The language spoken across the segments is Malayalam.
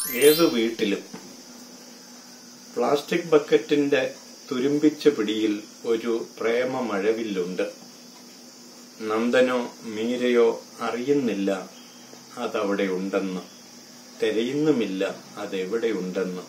ഏതു വീട്ടിലും പ്ലാസ്റ്റിക് ബക്കറ്റിന്റെ തുരുമ്പിച്ച പിടിയിൽ ഒരു പ്രേമ മഴവില്ലുണ്ട് നന്ദനോ മീരയോ അറിയുന്നില്ല അതവിടെ ഉണ്ടെന്ന് തിരയുന്നുമില്ല അതെവിടെയുണ്ടെന്ന്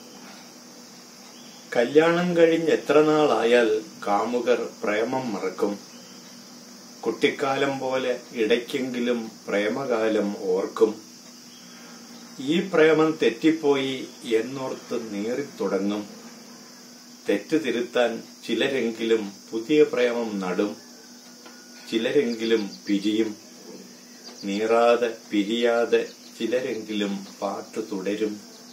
കല്യാണം കഴിഞ്ഞ് എത്ര നാളായാൽ കാമുകർ പ്രേമം മറക്കും കുട്ടിക്കാലം പോലെ ഇടയ്ക്കെങ്കിലും പ്രേമകാലം ഓർക്കും ഈ പ്രേമം തെറ്റിപ്പോയി എന്നോർത്ത് നീറിത്തുടങ്ങും തെറ്റ് തിരുത്താൻ ചിലരെങ്കിലും പുതിയ പ്രേമം നടും ചിലരെങ്കിലും പിരിയും നീറാതെ പിരിയാതെ ചിലരെങ്കിലും പാട്ട് തുടരും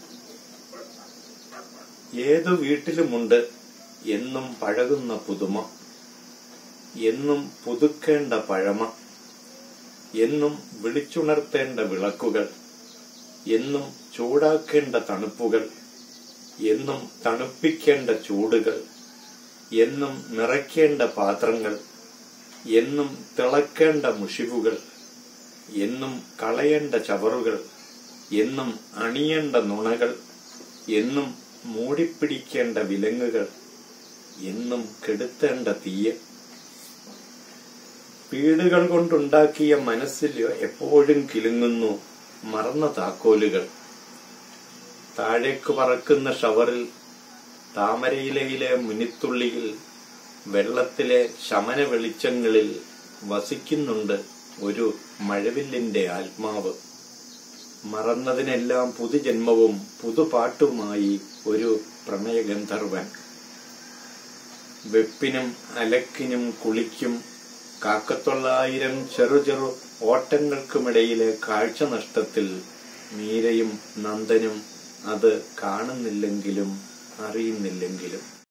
ഏതു വീട്ടിലുമുണ്ട് എന്നും പഴകുന്ന പുതുമ എന്നും പുതുക്കേണ്ട പഴമ എന്നും വിളിച്ചുണർത്തേണ്ട വിളക്കുകൾ എന്നും ചൂടാക്കേണ്ട തണുപ്പുകൾ എന്നും തണുപ്പിക്കേണ്ട ചൂടുകൾ എന്നും നിറയ്ക്കേണ്ട പാത്രങ്ങൾ എന്നും തിളക്കേണ്ട മുഷിവുകൾ എന്നും കളയേണ്ട ചവറുകൾ എന്നും അണിയേണ്ട നുണകൾ എന്നും മൂടിപ്പിടിക്കേണ്ട വിലങ്ങുകൾ എന്നും കെടുത്തേണ്ട തീയ വീടുകൾ കൊണ്ടുണ്ടാക്കിയ മനസ്സിൽ എപ്പോഴും കിലുങ്ങുന്നു മറന്ന താക്കോലുകൾ താഴേക്ക് പറക്കുന്ന ഷവറിൽ താമരയിലയിലെ മുനിത്തുള്ളിയിൽ വെള്ളത്തിലെ ശമന വെളിച്ചങ്ങളിൽ വസിക്കുന്നുണ്ട് ഒരു മഴവില്ലിന്റെ ആത്മാവ് മറന്നതിനെല്ലാം പുതുജന്മവും പുതുപാട്ടുമായി ഒരു പ്രണയഗന്ധർവൻ വെപ്പിനും അലക്കിനും കുളിക്കും കാക്കത്തൊള്ളായിരം ചെറു ചെറു ഓട്ടങ്ങൾക്കുമിടയിലെ കാഴ്ച നഷ്ടത്തിൽ മീരയും നന്ദനും അത് കാണുന്നില്ലെങ്കിലും അറിയുന്നില്ലെങ്കിലും